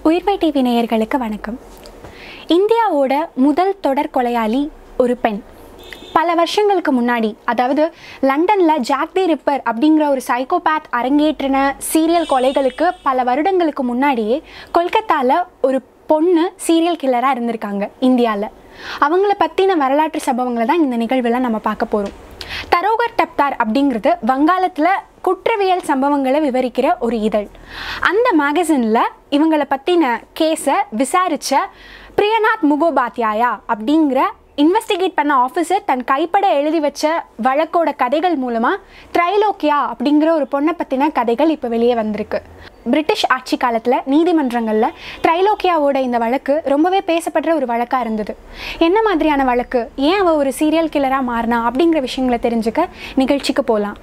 உயிர்மை TV நேயர்களுக்கு வணக்கம் இந்தியாவோட முதல் தொடர் கொலையாளி ஒரு பெண் பல வருஷங்களுக்கு முன்னாடி அதாவது லண்டனில் ஜாக் தி ரிப்பர் அப்படிங்கிற ஒரு சைக்கோபேத் அரங்கேற்றின சீரியல் கொலைகளுக்கு பல வருடங்களுக்கு முன்னாடியே கொல்கத்தாவில் ஒரு பொண்ணு சீரியல் கில்லராக இருந்திருக்காங்க இந்தியாவில் அவங்கள பற்றின வரலாற்று சம்பவங்களை தான் இந்த நிகழ்வில் நம்ம பார்க்க போகிறோம் தரோகர் டப்தார் அப்படிங்கிறது வங்காளத்தில் குற்றவியல் சம்பவங்களை விவரிக்கிற ஒரு இதழ் அந்த மேகசினில் இவங்களை பற்றின கேஸை விசாரித்த பிரியநாத் முகோபாத்யாயா அப்படிங்கிற இன்வெஸ்டிகேட் பண்ண ஆஃபீஸர் தன் கைப்பட எழுதி வச்ச வழக்கோட கதைகள் மூலமாக த்ரைலோக்கியா அப்படிங்கிற ஒரு பொண்ணை பற்றின கதைகள் இப்போ வெளியே வந்திருக்கு பிரிட்டிஷ் ஆட்சி காலத்தில் நீதிமன்றங்களில் த்ரைலோக்கியாவோட இந்த வழக்கு ரொம்பவே பேசப்படுற ஒரு வழக்காக இருந்தது என்ன மாதிரியான வழக்கு ஏன் அவள் ஒரு சீரியல் கில்லராக மாறினா அப்படிங்கிற விஷயங்களை தெரிஞ்சுக்க நிகழ்ச்சிக்கு போகலாம்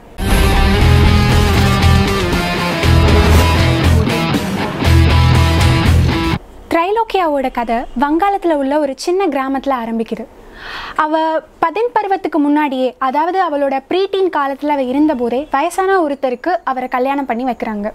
த்ரைலோக்கியாவோட கதை வங்காளத்தில் உள்ள ஒரு சின்ன கிராமத்தில் ஆரம்பிக்குது அவ பதின் பருவத்துக்கு முன்னாடியே அதாவது அவளோட ப்ரீடீன் காலத்தில் அவள் இருந்தபோதே வயசான ஒருத்தருக்கு அவரை கல்யாணம் பண்ணி வைக்கிறாங்க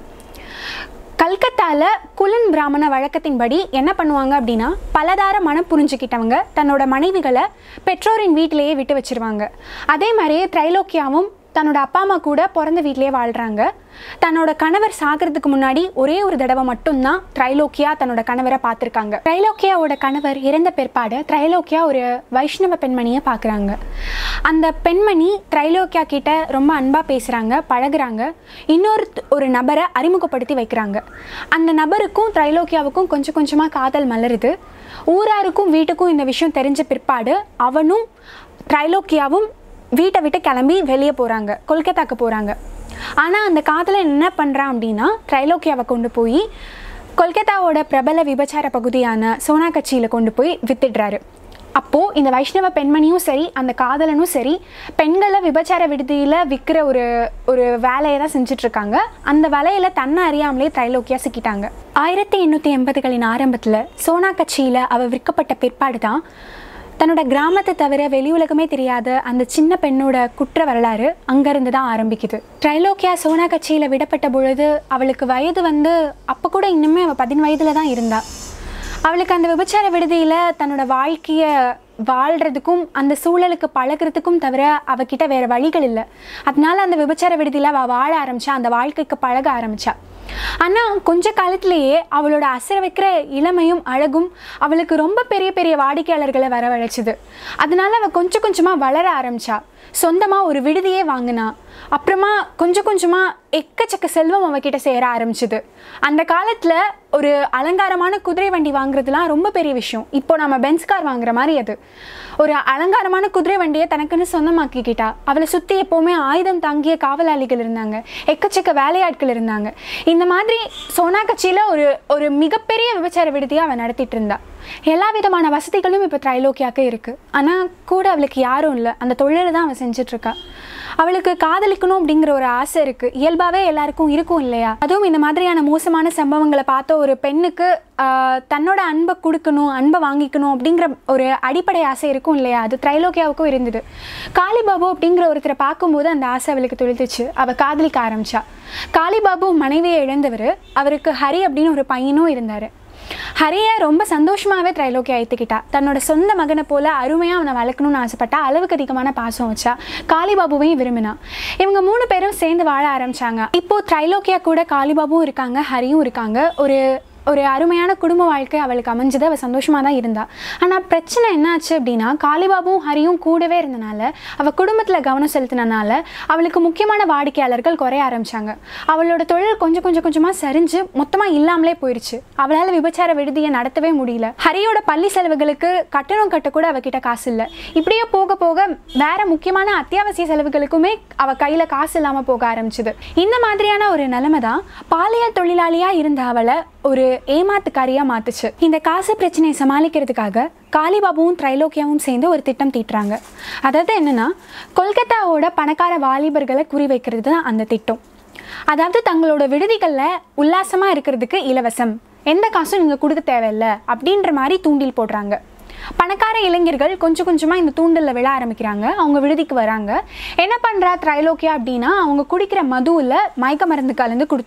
கல்கத்தாவில் குலன் பிராமண வழக்கத்தின்படி என்ன பண்ணுவாங்க அப்படின்னா பலதார மனம் புரிஞ்சுக்கிட்டவங்க தன்னோட மனைவிகளை பெற்றோரின் வீட்டிலேயே விட்டு வச்சிருவாங்க அதே மாதிரியே த்ரைலோக்கியாவும் தன்னோட அப்பா அம்மா கூட பிறந்த வீட்டிலேயே வாழ்கிறாங்க தன்னோட கணவர் சாகிறதுக்கு முன்னாடி ஒரே ஒரு தடவை மட்டும்தான் த்ரைலோக்கியா தன்னோட கணவரை பார்த்துருக்காங்க த்ரைலோக்கியாவோட கணவர் இறந்த பிற்பாடு த்ரைலோக்கியா ஒரு வைஷ்ணவ பெண்மணியை பார்க்குறாங்க அந்த பெண்மணி த்ரைலோக்கியா கிட்ட ரொம்ப அன்பாக பேசுகிறாங்க பழகுறாங்க இன்னொரு ஒரு நபரை அறிமுகப்படுத்தி வைக்கிறாங்க அந்த நபருக்கும் த்ரைலோக்கியாவுக்கும் கொஞ்சம் கொஞ்சமாக காதல் மலருது ஊராருக்கும் வீட்டுக்கும் இந்த விஷயம் தெரிஞ்ச பிற்பாடு அவனும் த்ரைலோக்கியாவும் வீட்டை விட்டு கிளம்பி வெளியே போகிறாங்க கொல்கத்தாக்கு போகிறாங்க ஆனால் அந்த காதலை என்ன பண்ணுறான் அப்படின்னா ட்ரைலோக்கியாவை கொண்டு போய் கொல்கத்தாவோட பிரபல விபச்சார பகுதியான சோனா கட்சியில் கொண்டு போய் வித்துடுறாரு அப்போது இந்த வைஷ்ணவ பெண்மணியும் சரி அந்த காதலனும் சரி பெண்களை விபச்சார விடுதியில் விற்கிற ஒரு ஒரு வேலையை தான் செஞ்சிட்ருக்காங்க அந்த வேலையில் தன்னை அறியாமலே த்ரைலோக்கியா சிக்கிட்டாங்க ஆயிரத்தி எண்ணூற்றி எண்பதுகளின் ஆரம்பத்தில் சோனா கட்சியில் அவள் விற்கப்பட்ட பிற்பாடு தான் தன்னோட கிராமத்தை தவிர வெளி உலகமே தெரியாத அந்த சின்ன பெண்ணோட குற்ற வரலாறு அங்கேருந்து தான் ஆரம்பிக்குது ட்ரைலோக்கியா சோனா கட்சியில் விடப்பட்ட பொழுது அவளுக்கு வயது வந்து அப்போ கூட இன்னுமே அவள் பதின வயதில் தான் இருந்தா அவளுக்கு அந்த விபச்சார விடுதியில் தன்னோட வாழ்க்கையை வாழ்கிறதுக்கும் அந்த சூழலுக்கு பழகிறதுக்கும் தவிர அவகிட்ட வேறு வழிகள் இல்லை அதனால அந்த விபச்சார விடுதியில் அவள் வாழ ஆரம்பித்தா அந்த வாழ்க்கைக்கு பழக ஆரம்பித்தா ஆனால் கொஞ்ச காலத்திலேயே அவளோட அசர வைக்கிற இளமையும் அழகும் அவளுக்கு ரொம்ப பெரிய பெரிய வாடிக்கையாளர்களை வரவழைச்சிது அதனால அவள் கொஞ்சம் கொஞ்சமாக வளர ஆரம்பிச்சா சொந்தமாக ஒரு விடுதியே வாங்கினா அப்புறமா கொஞ்சம் கொஞ்சமாக எக்கச்சக்க செல்வம் அவகிட்ட சேர ஆரம்பிச்சுது அந்த காலத்தில் ஒரு அலங்காரமான குதிரை வண்டி வாங்குறதுலாம் ரொம்ப பெரிய விஷயம் இப்போ நம்ம பென்ஸ் கார் வாங்குற மாதிரி அது ஒரு அலங்காரமான குதிரை வண்டியை தனக்குன்னு சொந்தமாக்கிக்கிட்டா அவளை சுற்றி எப்போவுமே ஆயுதம் தாங்கிய காவலாளிகள் இருந்தாங்க எக்கச்சக்க வேலையாட்கள் இருந்தாங்க இந்த மாதிரி சோனா கட்சியில் ஒரு ஒரு மிகப்பெரிய விபச்சார விடுதியை அவன் நடத்திட்டு இருந்தா எல்லா விதமான வசதிகளும் இப்போ த்ரைலோக்கியாக்கு இருக்குது ஆனால் கூட அவளுக்கு யாரும் இல்லை அந்த தொழிலை தான் அவன் செஞ்சிட்ருக்கா அவளுக்கு காதலிக்கணும் அப்படிங்கிற ஒரு ஆசை இருக்குது இயல்பாகவே எல்லாருக்கும் இருக்கும் இல்லையா அதுவும் இந்த மாதிரியான மோசமான சம்பவங்களை பார்த்த ஒரு பெண்ணுக்கு ஆஹ், தன்னோட அன்பை கொடுக்கணும் அன்பை வாங்கிக்கணும் அப்படிங்கிற ஒரு அடிப்படை ஆசை இருக்கும் இல்லையா அது த்ரைலோக்கியாவுக்கும் இருந்தது காளிபாபு அப்படிங்கிற ஒருத்தரை பார்க்கும்போது அந்த ஆசை அவளுக்கு துளித்துச்சு அவள் காதலிக்க ஆரம்பிச்சா காளிபாபு மனைவியை இழந்தவர் அவருக்கு ஹரி அப்படின்னு ஒரு பையனும் இருந்தார் ஹரியை ரொம்ப சந்தோஷமாகவே த்ரைலோக்கியா ஏற்றுக்கிட்டா தன்னோட சொந்த மகனை போல அருமையாக அவனை வளர்க்கணும்னு ஆசைப்பட்டா அளவுக்கு அதிகமான பாசம் வச்சா காளிபாபுவையும் விரும்பினா இவங்க மூணு பேரும் சேர்ந்து வாழ ஆரம்பிச்சாங்க இப்போ த்ரைலோக்கியா கூட காளிபாபுவும் இருக்காங்க ஹரியும் இருக்காங்க ஒரு ஒரு அருமையான குடும்ப வாழ்க்கை அவளுக்கு அமைஞ்சது அவள் சந்தோஷமாக தான் இருந்தா ஆனால் பிரச்சனை என்னாச்சு அப்படின்னா காளிபாபுவும் ஹரியும் கூடவே இருந்தனால அவள் குடும்பத்தில் கவனம் செலுத்தினனால அவளுக்கு முக்கியமான வாடிக்கையாளர்கள் குறைய ஆரம்பிச்சாங்க அவளோட தொழில் கொஞ்சம் கொஞ்சம் கொஞ்சமாக சரிஞ்சு மொத்தமாக இல்லாமலே போயிடுச்சு அவளால் விபச்சார விடுதியை நடத்தவே முடியல ஹரியோட பள்ளி செலவுகளுக்கு கட்டணம் கட்ட கூட அவகிட்ட காசு இல்லை இப்படியே போக போக வேற முக்கியமான அத்தியாவசிய செலவுகளுக்குமே அவ கையில் காசு இல்லாமல் போக ஆரம்பிச்சுது இந்த மாதிரியான ஒரு நிலைமை தான் பாலியல் தொழிலாளியாக இருந்த அவளை ஒரு ஏமாத்துக்காரியா மாத்துச்சு இந்த காசு பிரச்சனையை சமாளிக்கிறதுக்காக காளிபாபுவும் த்ரைலோக்கியாவும் சேர்ந்து ஒரு திட்டம் தீட்டுறாங்க அதாவது என்னன்னா கொல்கத்தாவோட பணக்கார வாலிபர்களை குறிவைக்கிறது தான் அந்த திட்டம் அதாவது தங்களோட விடுதிகளில் உல்லாசமாக இருக்கிறதுக்கு இலவசம் எந்த காசும் நீங்கள் கொடுக்க தேவையில்லை அப்படின்ற மாதிரி தூண்டில் போடுறாங்க பணக்கார இளைஞர்கள் கொஞ்சம் கொஞ்சமாக இந்த தூண்டலில் விழ ஆரம்பிக்கிறாங்க அவங்க விடுதிக்கு வராங்க என்ன பண்ணுறா த்ரைலோக்கியா அப்படின்னா அவங்க குடிக்கிற மதுவில் மயக்க மருந்து கலந்து கொடுத்துட்றா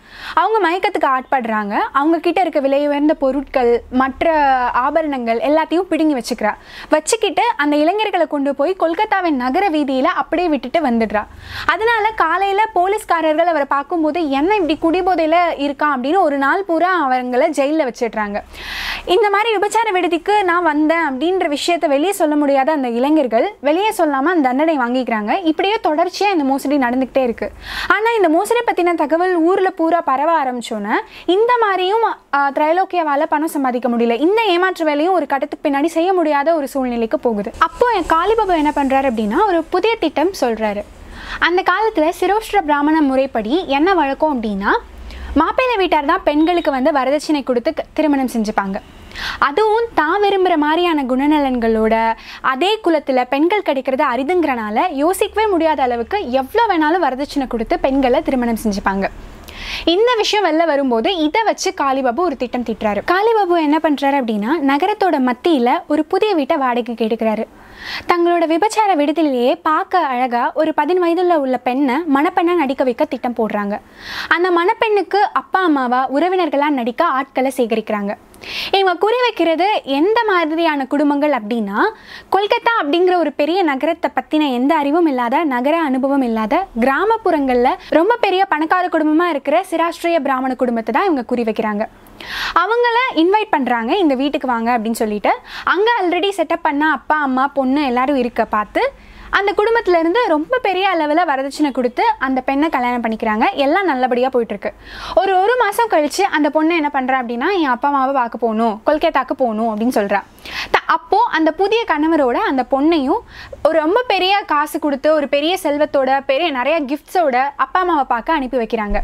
அவங்க மயக்கத்துக்கு ஆட்படுறாங்க அவங்க கிட்ட இருக்க விலை உயர்ந்த பொருட்கள் மற்ற ஆபரணங்கள் எல்லாத்தையும் பிடுங்கி வச்சுக்கிறா வச்சுக்கிட்டு அந்த இளைஞர்களை கொண்டு போய் கொல்கத்தாவின் நகர வீதியில் அப்படியே விட்டுட்டு வந்துடுறா அதனால காலையில் போலீஸ்காரர்கள் அவரை பார்க்கும்போது என்ன இப்படி குடிபோதையில் இருக்கான் அப்படின்னு ஒரு நாள் பூரா அவங்கள ஜெயிலில் வச்சிடுறாங்க இந்த மாதிரி விபச்சார விடுதிக்கு நான் வந்தேன் அப்படின்ற விஷயத்தை வெளியே சொல்ல முடியாத அந்த இளைஞர்கள் வெளியே சொல்லாமல் அந்த தண்டனை வாங்கிக்கிறாங்க இப்படியே தொடர்ச்சியாக இந்த மோசடி நடந்துக்கிட்டே இருக்கு ஆனால் இந்த மோசடி பற்றின தகவல் ஊரில் பூரா பரவ ஆரம்பிச்சோன்னே இந்த மாதிரியும் திரைலோக்கியாவால் பணம் சம்பாதிக்க முடியல இந்த ஏமாற்று வேலையும் ஒரு கட்டத்துக்கு பின்னாடி செய்ய முடியாத ஒரு சூழ்நிலைக்கு போகுது அப்போ என் காளிபாபு என்ன பண்ணுறாரு அப்படின்னா ஒரு புதிய திட்டம் சொல்கிறாரு அந்த காலத்தில் சிரோஷ்ட பிராமண முறைப்படி என்ன வழக்கம் அப்படின்னா மாப்பிள்ளை வீட்டார் தான் பெண்களுக்கு வந்து வரதட்சணை கொடுத்து க- திருமணம் செஞ்சுப்பாங்க அதுவும் தான் விரும்புகிற மாதிரியான குணநலன்களோட அதே குலத்தில் பெண்கள் கிடைக்கிறது அரிதுங்கிறனால யோசிக்கவே முடியாத அளவுக்கு எவ்வளோ வேணாலும் வரதட்சணை கொடுத்து பெண்களை திருமணம் செஞ்சுப்பாங்க இந்த விஷயம் வெளில வரும்போது இதை வச்சு காளிபாபு ஒரு திட்டம் தீட்டுறாரு காளிபாபு என்ன பண்ணுறாரு அப்படின்னா நகரத்தோட மத்தியில் ஒரு புதிய வீட்டை வாடகைக்கு எடுக்கிறாரு தங்களோட விபச்சார விடுதலையே பார்க்க அழகா ஒரு பதின் வயதுல உள்ள பெண்ணை மணப்பெண்ணா நடிக்க வைக்க திட்டம் போடுறாங்க அந்த மணப்பெண்ணுக்கு அப்பா அம்மாவா உறவினர்களா நடிக்க ஆட்களை சேகரிக்கிறாங்க இவங்க குறி வைக்கிறது எந்த மாதிரியான குடும்பங்கள் அப்படின்னா கொல்கத்தா அப்படிங்கிற ஒரு பெரிய நகரத்தை பற்றின எந்த அறிவும் இல்லாத நகர அனுபவம் இல்லாத கிராமப்புறங்களில் ரொம்ப பெரிய பணக்கார குடும்பமாக இருக்கிற சிராஷ்டிரிய பிராமண குடும்பத்தை தான் இவங்க குறி வைக்கிறாங்க அவங்கள இன்வைட் பண்ணுறாங்க இந்த வீட்டுக்கு வாங்க அப்படின்னு சொல்லிட்டு அங்கே ஆல்ரெடி செட்டப் பண்ண அப்பா அம்மா பொண்ணு எல்லாரும் இருக்க பார்த்து அந்த குடும்பத்துல இருந்து ரொம்ப பெரிய அளவில் வரதட்சணை கொடுத்து அந்த பெண்ணை கல்யாணம் பண்ணிக்கிறாங்க எல்லாம் நல்லபடியாக போயிட்டுருக்கு ஒரு ஒரு மாதம் கழித்து அந்த பொண்ணு என்ன பண்ணுறா அப்படின்னா என் அப்பா அம்மாவை பார்க்க போகணும் கொல்கத்தாக்கு போகணும் அப்படின்னு சொல்கிறா த அப்போது அந்த புதிய கணவரோட அந்த பொண்ணையும் ஒரு ரொம்ப பெரிய காசு கொடுத்து ஒரு பெரிய செல்வத்தோட பெரிய நிறைய கிஃப்ட்ஸோட அப்பா அம்மாவை பார்க்க அனுப்பி வைக்கிறாங்க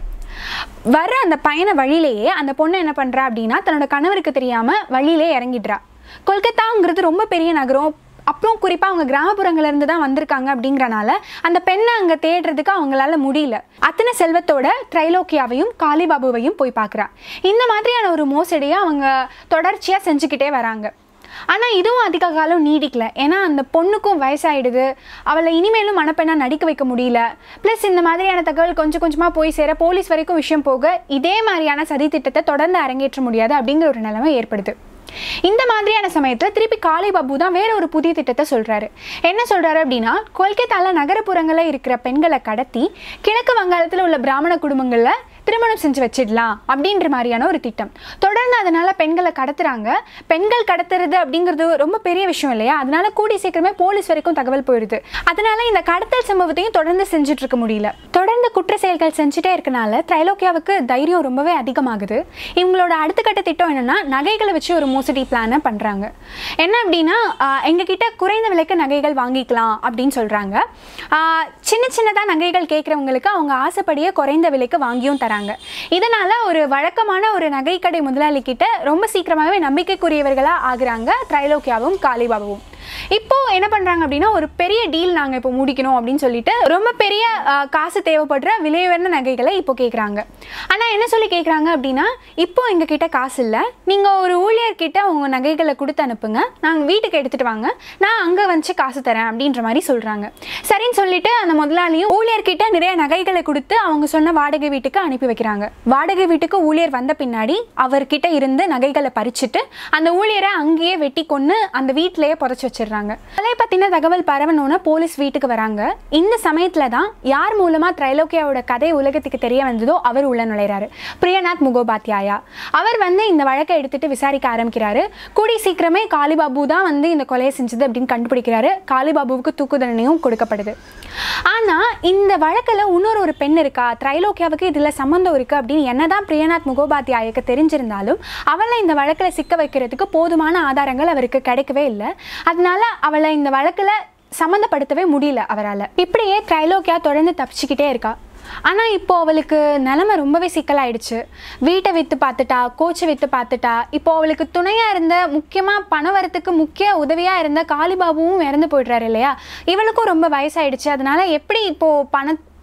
வர அந்த பயண வழியிலேயே அந்த பொண்ணு என்ன பண்ணுறா அப்படின்னா தன்னோட கணவருக்கு தெரியாமல் வழியிலே இறங்கிடுறா கொல்கத்தாங்கிறது ரொம்ப பெரிய நகரம் அப்புறம் குறிப்பாக அவங்க கிராமப்புறங்கள்ல இருந்து தான் வந்திருக்காங்க அப்படிங்கிறனால அந்த பெண்ணை அங்கே தேடுறதுக்கு அவங்களால முடியல அத்தனை செல்வத்தோட திரைலோக்கியாவையும் காளிபாபுவையும் போய் பார்க்குறா இந்த மாதிரியான ஒரு மோசடியை அவங்க தொடர்ச்சியாக செஞ்சுக்கிட்டே வராங்க ஆனால் இதுவும் அதிக காலம் நீடிக்கல ஏன்னா அந்த பொண்ணுக்கும் வயசாயிடுது அவளை இனிமேலும் மணப்பெண்ணாக நடிக்க வைக்க முடியல ப்ளஸ் இந்த மாதிரியான தகவல் கொஞ்சம் கொஞ்சமாக போய் சேர போலீஸ் வரைக்கும் விஷயம் போக இதே மாதிரியான சதி திட்டத்தை தொடர்ந்து அரங்கேற்ற முடியாது அப்படிங்கிற ஒரு நிலைமை ஏற்படுது இந்த மாதிரியான சமயத்தில் திருப்பி காளி பாபு தான் வேற ஒரு புதிய திட்டத்தை சொல்றாரு என்ன சொல்றாரு அப்படின்னா கொல்கத்தால நகரப்புறங்களில் இருக்கிற பெண்களை கடத்தி கிழக்கு வங்காளத்தில் உள்ள பிராமண குடும்பங்களில் திருமணம் செஞ்சு வச்சிடலாம் அப்படின்ற மாதிரியான ஒரு திட்டம் தொடர்ந்து அதனால பெண்களை கடத்துறாங்க பெண்கள் கடத்துறது அப்படிங்கிறது ரொம்ப பெரிய விஷயம் இல்லையா அதனால கூடி சீக்கிரமே போலீஸ் வரைக்கும் தகவல் போயிடுது அதனால இந்த கடத்தல் சம்பவத்தையும் தொடர்ந்து செஞ்சுட்டு இருக்க முடியல தொடர்ந்து குற்ற செயல்கள் செஞ்சுட்டே இருக்கனால திரைலோக்கியாவுக்கு தைரியம் ரொம்பவே அதிகமாகுது இவங்களோட அடுத்த கட்ட திட்டம் என்னன்னா நகைகளை வச்சு ஒரு மோசடி பிளானை பண்றாங்க என்ன அப்படின்னா ஆஹ், எங்ககிட்ட குறைந்த விலைக்கு நகைகள் வாங்கிக்கலாம் அப்படின்னு சொல்றாங்க ஆஹ், சின்ன சின்னதாக நகைகள் கேட்குறவங்களுக்கு அவங்க ஆசைப்படியே குறைந்த விலைக்கு வாங்கியும் தராங்க இதனால ஒரு வழக்கமான ஒரு நகைக்கடை முதலாளி கிட்ட ரொம்ப சீக்கிரமாகவே நம்பிக்கைக்குரியவர்களாக ஆகுறாங்க திரைலோக்கியாவும் காளிபாபுவும் இப்போ என்ன பண்றாங்க அப்படின்னா ஒரு பெரிய டீல் நாங்க இப்போ முடிக்கணும் அப்படின்னு சொல்லிட்டு ரொம்ப பெரிய ஆஹ், காசு தேவைப்படுற விலை உயர்ந்த நகைகளை இப்போ கேட்குறாங்க ஆனா என்ன சொல்லி கேட்குறாங்க அப்படின்னா இப்போ எங்க கிட்ட காசு இல்லை நீங்க ஒரு ஊழியர்கிட்ட உங்க நகைகளை கொடுத்து அனுப்புங்க நாங்க வீட்டுக்கு எடுத்துட்டு வாங்க நான் அங்க வச்சு காசு தரேன் அப்படின்ற மாதிரி சொல்றாங்க சரின்னு சொல்லிட்டு அந்த முதலாளியும் ஊழியர்கிட்ட நிறைய நகைகளை கொடுத்து அவங்க சொன்ன வாடகை வீட்டுக்கு அனுப்பி வைக்கிறாங்க வாடகை வீட்டுக்கு ஊழியர் வந்த பின்னாடி அவர்கிட்ட இருந்து நகைகளை பறிச்சுட்டு அந்த ஊழியரை அங்கேயே வெட்டி கொன்று அந்த வீட்டிலேயே புதைச்சி வச்சிடுறாங்க கொலை பற்றின தகவல் பரவணும்னு போலீஸ் வீட்டுக்கு வராங்க இந்த சமயத்தில் தான் யார் மூலமாக திரைலோக்கியாவோட கதை உலகத்துக்கு தெரிய வந்ததோ அவர் உள்ள நுழைறாரு பிரியநாத் முகோபாத்யாயா அவர் வந்து இந்த வழக்கை எடுத்துட்டு விசாரிக்க ஆரம்பிக்கிறாரு கூடி சீக்கிரமே காளிபாபு தான் வந்து இந்த கொலையை செஞ்சது அப்படின்னு கண்டுபிடிக்கிறாரு காளிபாபுவுக்கு தூக்கு தண்டனையும் கொடுக்கப்படுது ஆனால் இந்த வழக்கில் இன்னொரு ஒரு பெண் இருக்கா திரைலோக்கியாவுக்கு இதில் சம்மந்தம் இருக்குது அப்படின்னு என்னதான் பிரியநாத் முகோபாத்யாயக்கு தெரிஞ்சிருந்தாலும் அவளை இந்த வழக்கில் சிக்க வைக்கிறதுக்கு போதுமான ஆதாரங்கள் அவருக்கு கிடைக்கவே இல்லை அதனால அவளை இந்த வழக்கில் சம்மந்தப்படுத்தவே முடியல அவரால் இப்படியே திரைலோக்கியா தொடர்ந்து தப்பிச்சுக்கிட்டே இருக்கா ஆனால் இப்போ அவளுக்கு நிலமை ரொம்பவே சிக்கலாயிடுச்சு வீட்டை விற்று பார்த்துட்டா கோச்சை விற்று பார்த்துட்டா இப்போ அவளுக்கு துணையாக இருந்த முக்கியமாக பணம் வரத்துக்கு முக்கிய உதவியாக இருந்த காளிபாபுவும் இறந்து போயிடுறாரு இல்லையா இவளுக்கும் ரொம்ப வயசாயிடுச்சு அதனால எப்படி இப்போது பண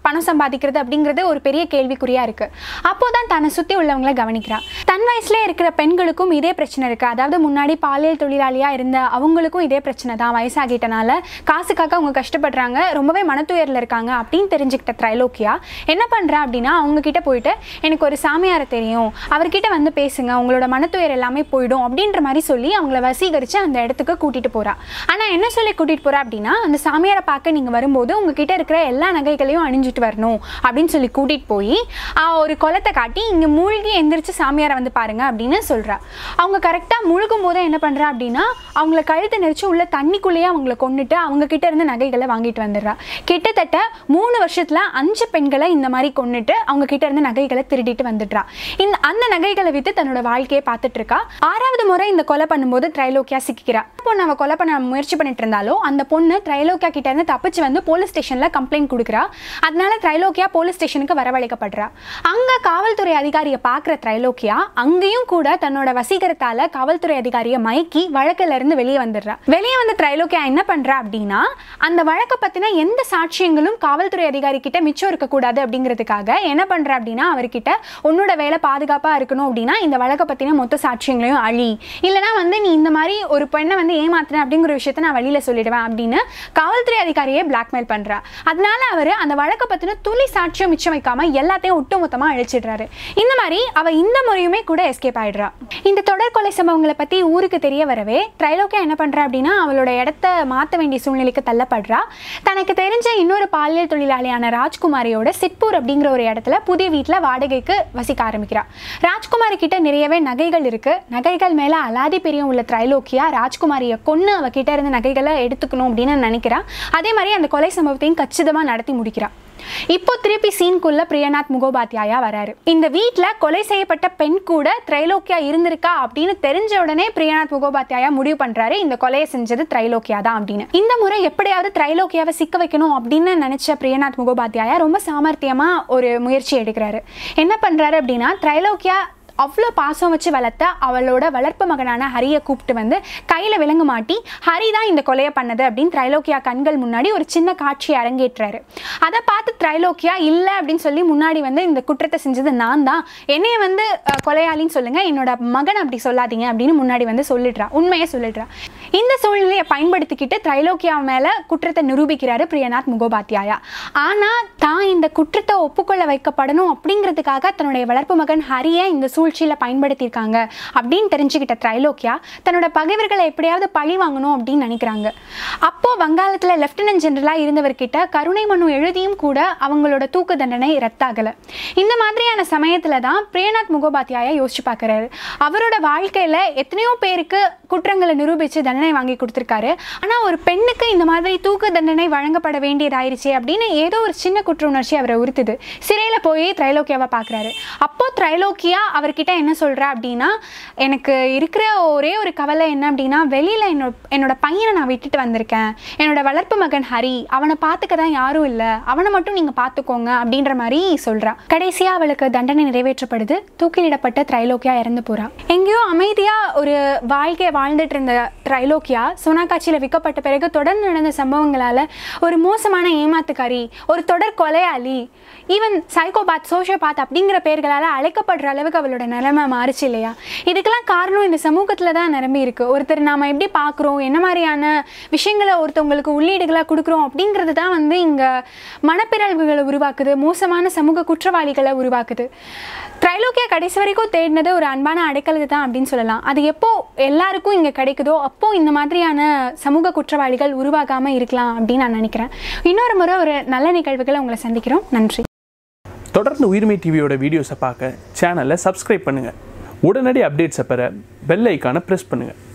பணம் சம்பாதிக்கிறது அப்படிங்கிறது ஒரு பெரிய கேள்விக்குறியாக இருக்குது அப்போ தான் தன்னை சுற்றி உள்ளவங்களை கவனிக்கிறா தன் வயசுல இருக்கிற பெண்களுக்கும் இதே பிரச்சனை இருக்குது அதாவது முன்னாடி பாலியல் தொழிலாளியாக இருந்த அவங்களுக்கும் இதே பிரச்சனை தான் வயசாகிட்டனால காசுக்காக அவங்க கஷ்டப்படுறாங்க ரொம்பவே மனத்துயரில் இருக்காங்க அப்படின்னு தெரிஞ்சுக்கிட்ட த்ரைலோக்கியா என்ன பண்ணுறா அப்படின்னா அவங்க கிட்ட போயிட்டு எனக்கு ஒரு சாமியாரை தெரியும் அவர்கிட்ட வந்து பேசுங்க உங்களோட மனத்துயர் எல்லாமே போயிடும் அப்படின்ற மாதிரி சொல்லி அவங்கள வசீகரித்து அந்த இடத்துக்கு கூட்டிகிட்டு போகிறா ஆனால் என்ன சொல்லி கூட்டிகிட்டு போகிறா அப்படின்னா அந்த சாமியாரை பார்க்க நீங்கள் வரும்போது உங்ககிட்ட இருக்கிற எல்லா நகைகளையும் அணிஞ்சிட்டு வரணும் அப்படின்னு சொல்லி கூட்டிகிட்டு போய் ஒரு குளத்தை காட்டி இங்கே மூழ்கி எந்திரிச்சு சாமியாரை வந்து பாருங்க அப்படின்னு சொல்கிறா அவங்க கரெக்டாக முழுகும் போது என்ன பண்ணுறா அப்படின்னா அவங்கள கழுத்தை நெரிச்சு உள்ள தண்ணிக்குள்ளேயே அவங்கள கொண்டுட்டு அவங்க கிட்ட இருந்து நகைகளை வாங்கிட்டு வந்துடுறா கிட்டத்தட்ட மூணு வருஷத்துல அஞ்சு பெண்களை இந்த மாதிரி கொண்டுட்டு அவங்க கிட்ட இருந்து நகைகளை திருடிட்டு வந்துடுறா இந்த அந்த நகைகளை வித்து தன்னோட வாழ்க்கையை பார்த்துட்டு இருக்கா ஆறாவது முறை இந்த கொலை பண்ணும்போது த்ரைலோக்கியா சிக்கிக்கிறா பொண்ணு அவ கொலை பண்ண முயற்சி பண்ணிட்டு இருந்தாலும் அந்த பொண்ணு த்ரைலோக்கியா கிட்ட இருந்து தப்பிச்சு வந்து போலீஸ் ஸ்டேஷன்ல கம்ப்ளைண்ட் கொடுக்குறா அதனால த்ரைலோக்கியா போலீஸ் ஸ்டேஷனுக்கு வரவழைக்கப்படுறா அங்க காவல்துறை அதிகாரியை பார்க்குற த்ரைலோக்கியா அங்கேயும் கூட தன்னோட வசீகரத்தால காவல்துறை அதிகாரியை மயக்கி வழக்குல இருந்து வெளியே வந்துடுறா வெளியே வந்த த்ரைலோக்கியா என்ன பண்றா அப்படின்னா அந்த வழக்கை பத்தின எந்த சாட்சியங்களும் காவல்துறை அதிகாரி கிட்ட மிச்சம் இருக்கக்கூடாது அப்படிங்கிறதுக்காக என்ன பண்றா அப்படின்னா அவர்கிட்ட உன்னோட வேலை பாதுகாப்பா இருக்கணும் அப்படின்னா இந்த வழக்கை பத்தின மொத்த சாட்சியங்களையும் அழி இல்லைனா வந்து நீ இந்த மாதிரி ஒரு பெண்ணை வந்து ஏமாத்தின அப்படிங்கிற விஷயத்த நான் வெளியில சொல்லிடுவேன் அப்படின்னு காவல்துறை அதிகாரியே பிளாக்மெயில் பண்றா அதனால அவர் அந்த வழக்கை பத்தின துளி சாட்சியம் மிச்சம் வைக்காம எல்லாத்தையும் ஒட்டுமொத்தமா அழிச்சிடுறாரு இந்த மாதிரி அவ இந்த முறையுமே கூட எஸ்கேப் ஆயிடுறா இந்த தொடர் கொலை சம்பவங்களை பத்தி ஊருக்கு தெரிய வரவே ட்ரைலோக்கியா என்ன பண்றா அப்படின்னா அவளோட இடத்த மாற்ற வேண்டிய சூழ்நிலைக்கு தள்ளப்படுறா தனக்கு தெரிஞ்ச இன்னொரு பாலியல் தொழிலாளியான ராஜ்குமாரியோட சிட்பூர் அப்படிங்கிற ஒரு இடத்துல புதிய வீட்டில் வாடகைக்கு வசிக்க ஆரம்பிக்கிறா ராஜ்குமாரி கிட்ட நிறையவே நகைகள் இருக்கு நகைகள் மேல அலாதி பிரியம் உள்ள த்ரைலோக்கியா ராஜ்குமாரியை கொன்று அவகிட்ட இருந்து நகைகளை எடுத்துக்கணும் அப்படின்னு நினைக்கிறா அதே மாதிரி அந்த கொலை சம்பவத்தையும் கச்சிதமாக நடத்தி முடிக்கிறா இப்போ திருப்பி சீன்குள்ள பிரியநாத் முகோபாத்யாயா வராரு இந்த வீட்ல கொலை செய்யப்பட்ட பெண் கூட திரைலோக்கியா இருந்திருக்கா அப்படின்னு தெரிஞ்ச உடனே பிரியநாத் முகோபாத்யாயா முடிவு பண்றாரு இந்த கொலையை செஞ்சது திரைலோக்கியா தான் அப்படின்னு இந்த முறை எப்படியாவது திரைலோக்கியாவை சிக்க வைக்கணும் அப்படின்னு நினைச்ச பிரியநாத் முகோபாத்யாயா ரொம்ப சாமர்த்தியமா ஒரு முயற்சி எடுக்கிறாரு என்ன பண்றாரு அப்படின்னா திரைலோக்கியா அவ்வளோ பாசம் வச்சு வளர்த்த அவளோட வளர்ப்பு மகனான ஹரியை கூப்பிட்டு வந்து கையில் விலங்கு மாட்டி ஹரி தான் இந்த கொலையை பண்ணது அப்படின்னு திரைலோக்கியா கண்கள் முன்னாடி ஒரு சின்ன காட்சியை அரங்கேற்றாரு அதை பார்த்து திரைலோக்கியா இல்லை அப்படின்னு சொல்லி முன்னாடி வந்து இந்த குற்றத்தை செஞ்சது நான் தான் என்னைய வந்து அஹ், கொலையாளின்னு சொல்லுங்க என்னோட மகன் அப்படி சொல்லாதீங்க அப்படின்னு முன்னாடி வந்து சொல்லிடுறா உண்மையை சொல்லிடுறா இந்த சூழ்நிலையை பயன்படுத்திக்கிட்டு திரைலோக்கியா மேலே குற்றத்தை நிரூபிக்கிறாரு பிரியநாத் முகோபாத்யாயா ஆனால் தான் இந்த குற்றத்தை ஒப்புக்கொள்ள வைக்கப்படணும் அப்படிங்கிறதுக்காக தன்னுடைய வளர்ப்பு மகன் ஹரியை இந்த சூழ்ச்சியில் பயன்படுத்தியிருக்காங்க அப்படின்னு தெரிஞ்சுக்கிட்ட திரைலோக்கியா தன்னோட பகைவர்களை எப்படியாவது பழி வாங்கணும் அப்படின்னு நினைக்கிறாங்க அப்போ வங்காளத்தில் லெப்டினன்ட் ஜெனரலாக இருந்தவர்கிட்ட கருணை மனு எழுதியும் கூட அவங்களோட தூக்கு தண்டனை ரத்தாகலை இந்த மாதிரியான சமயத்தில் தான் பிரியநாத் முகோபாத்யாயா யோசிச்சு பார்க்குறாரு அவரோட வாழ்க்கையில் எத்தனையோ பேருக்கு குற்றங்களை நிரூபித்து தண்டனை வாங்கி கொடுத்துருக்காரு ஆனால் ஒரு பெண்ணுக்கு இந்த மாதிரி தூக்கு தண்டனை வழங்கப்பட வேண்டியதாயிருச்சு அப்படின்னு ஏதோ ஒரு சின்ன குற்ற உணர்ச்சி அவரை உறுத்துது சிறையில் போய் திரைலோக்கியாவை பார்க்குறாரு அப்போ திரைலோக்கியா அவர்கிட்ட என்ன சொல்கிறா அப்படின்னா எனக்கு இருக்கிற ஒரே ஒரு கவலை என்ன அப்படின்னா வெளியில் என்னோட என்னோட பையனை நான் விட்டுட்டு வந்திருக்கேன் என்னோட வளர்ப்பு மகன் ஹரி அவனை பார்த்துக்க தான் யாரும் இல்லை அவனை மட்டும் நீங்கள் பார்த்துக்கோங்க அப்படின்ற மாதிரி சொல்கிறா கடைசியாக அவளுக்கு தண்டனை நிறைவேற்றப்படுது தூக்கிலிடப்பட்ட திரைலோக்கியா இறந்து போறா எங்கேயோ அமைதியாக ஒரு வாழ்க்கையை வாழ்ந்துட்டு இருந்த ட்ரைலோக்கியா சோனாகாட்சியில் விற்கப்பட்ட பிறகு தொடர்ந்து நடந்த சம்பவங்களால் ஒரு மோசமான ஏமாத்துக்காரி ஒரு தொடர் கொலையாளி ஈவன் சைக்கோபாத் சோஷியோபாத் அப்படிங்கிற பேர்களால் அழைக்கப்படுற அளவுக்கு அவளோட நிலைமை மாறுச்சு இல்லையா இதுக்கெல்லாம் காரணம் இந்த சமூகத்தில் தான் நிரம்பி இருக்கு ஒருத்தர் நாம எப்படி பார்க்குறோம் என்ன மாதிரியான விஷயங்களை ஒருத்தவங்களுக்கு உள்ளீடுகளாக கொடுக்குறோம் அப்படிங்கிறது தான் வந்து இங்கே மனப்பிறழ்வுகளை உருவாக்குது மோசமான சமூக குற்றவாளிகளை உருவாக்குது ட்ரைலோக்கியா கடைசி வரைக்கும் தேடினது ஒரு அன்பான அடைக்கலது தான் அப்படின்னு சொல்லலாம் அது எப்போ எல்லாருக்கும் இங்கே கிடைக்குதோ அப்போ இந்த மாதிரியான சமூக குற்றவாளிகள் உருவாகாமல் இருக்கலாம் அப்படின்னு நான் நினைக்கிறேன் இன்னொரு முறை ஒரு நல்ல நிகழ்வுகளை உங்களை சந்திக்கிறோம் நன்றி தொடர்ந்து உயிர்மை டிவியோட வீடியோஸை பார்க்க சேனலை சப்ஸ்கிரைப் பண்ணுங்கள் உடனடி அப்டேட்ஸை பெற பெல் ஐக்கானை ப்ரெஸ் பண்ணுங்கள்